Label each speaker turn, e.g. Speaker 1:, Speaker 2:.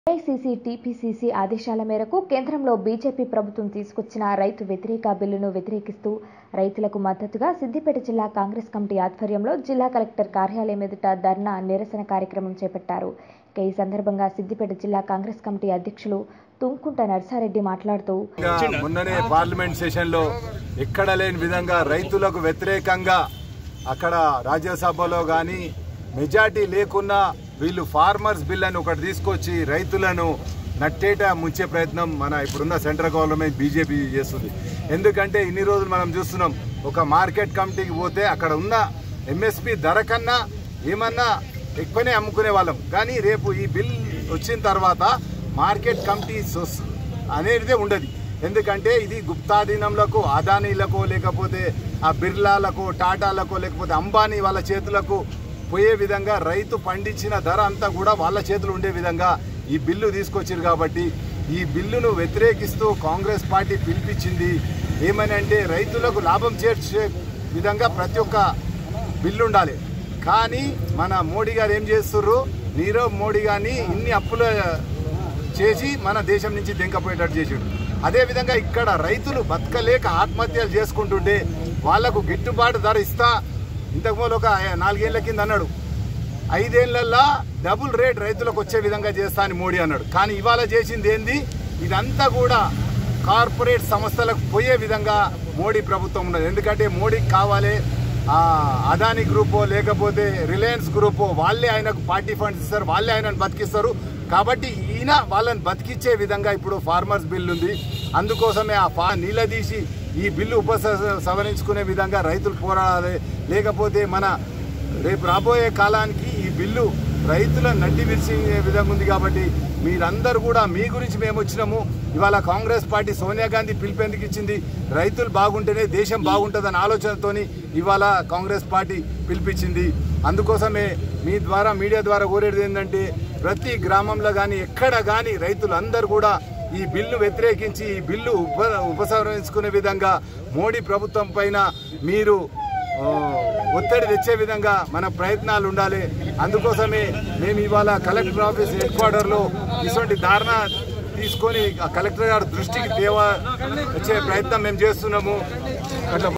Speaker 1: AICC TPCC ఆదేశాల మేరకు కేంద్రంలో బీజేపీ ప్రభుత్వం తీసుకొచ్చిన రైతు వ్యతిరేక బిల్లును వ్యతిరేకిస్తూ రైతులకు మద్దతుగా సిద్దిపేట జిల్లా కాంగ్రెస్ కమిటీ ఆధ్వర్యంలో జిల్లా కలెక్టర్ కార్యాలయం ఎదుట ధర్నా నిరసన కార్యక్రమం చేపట్టారు ఇక ఈ సందర్భంగా సిద్దిపేట జిల్లా కాంగ్రెస్ కమిటీ అధ్యక్షులు తుంకుంట నర్సారెడ్డి మాట్లాడుతూ
Speaker 2: ఇంకా మొన్ననే పార్లమెంట్ సెషన్ లో ఎక్కడ లేని విధంగా రైతులకు వ్యతిరేకంగా అక్కడ రాజ్యసభలో గాని మెజార్టీ లేకున్నా వీళ్ళు ఫార్మర్స్ బిల్ అని ఒకటి తీసుకొచ్చి రైతులను నట్టేట ముంచే ప్రయత్నం మన ఇప్పుడున్న సెంట్రల్ గవర్నమెంట్ బీజేపీ చేస్తుంది ఎందుకంటే ఇన్ని రోజులు మనం చూస్తున్నాం ఒక మార్కెట్ కమిటీకి పోతే అక్కడ ఉన్న ఎంఎస్పి ధర కన్నా ఏమన్నా ఎక్కువనే అమ్ముకునే వాళ్ళం కానీ రేపు ఈ బిల్ వచ్చిన తర్వాత మార్కెట్ కమిటీ సొస్- అనేదే ఉండదు ఎందుకంటే ఇది గుప్తాధీనంలకు అదానీలకు లేకపోతే ఆ బిర్లాలకు టాటాలకు లేకపోతే అంబానీ వాళ్ళ చేతులకు పోయే విధంగా రైతు పండించిన ధర అంతా కూడా వాళ్ళ చేతులు ఉండే విధంగా ఈ బిల్లు తీసుకొచ్చారు కాబట్టి ఈ బిల్లును వ్యతిరేకిస్తూ కాంగ్రెస్ పార్టీ పిలిపించింది ఏమని అంటే రైతులకు లాభం చేర్చే విధంగా ప్రతి ఒక్క బిల్లు ఉండాలి కానీ మన మోడీ గారు ఏం చేస్తుర్రు నీరవ్ మోడీ గారిని ఇన్ని అప్పుల చేసి మన దేశం నుంచి దెంకపోయేటట్టు చేసాడు అదేవిధంగా ఇక్కడ రైతులు బతకలేక ఆత్మహత్యలు చేసుకుంటుంటే వాళ్లకు గిట్టుబాటు ధర ఇస్తా ఇంతకుముందు ఒక నాలుగేళ్ల కింద అన్నాడు ఐదేళ్లలో డబుల్ రేట్ రైతులకు వచ్చే విధంగా చేస్తా అని మోడీ అన్నాడు కానీ ఇవాళ చేసింది ఏంది ఇదంతా కూడా కార్పొరేట్ సంస్థలకు పోయే విధంగా మోడీ ప్రభుత్వం ఉన్నది ఎందుకంటే మోడీకి కావాలి ఆ, అదానీ గ్రూపో లేకపోతే రిలయన్స్ గ్రూపో వాళ్ళే ఆయనకు పార్టీ ఫండ్స్ ఇస్తారు వాళ్ళే ఆయనను బతికిస్తారు కాబట్టి ఈయన వాళ్ళని బతికిచ్చే విధంగా ఇప్పుడు ఫార్మర్స్ బిల్ ఉంది అందుకోసమే ఆ ఫా నిలదీసి ఈ బిల్లు ఉప సవరించుకునే విధంగా రైతులు పోరాడాలి లేకపోతే మన రేపు రాబోయే కాలానికి ఈ బిల్లు రైతులను నడ్డి విరిచే విధంగా ఉంది కాబట్టి మీరందరూ కూడా మీ గురించి మేము వచ్చినాము ఇవాళ కాంగ్రెస్ పార్టీ సోనియా గాంధీ పిలుపెందుకు ఇచ్చింది రైతులు బాగుంటేనే దేశం బాగుంటుందన్న ఆలోచనతోని ఇవాళ కాంగ్రెస్ పార్టీ పిలిపించింది అందుకోసమే మీ ద్వారా మీడియా ద్వారా కోరేది ఏంటంటే ప్రతి గ్రామంలో కానీ ఎక్కడ కానీ రైతులందరూ కూడా ఈ బిల్లు వ్యతిరేకించి ఈ బిల్లు ఉప ఉపసంహరించుకునే విధంగా మోడీ ప్రభుత్వం పైన మీరు ఆ, ఒత్తిడి తెచ్చే విధంగా మన ప్రయత్నాలు ఉండాలి అందుకోసమే మేము ఇవాళ కలెక్టర్ ఆఫీస్ హెడ్ క్వార్టర్లో ఇటువంటి ధారణ తీసుకొని ఆ కలెక్టర్ గారి దృష్టికి తేవ వచ్చే ప్రయత్నం మేము చేస్తున్నాము అట్లా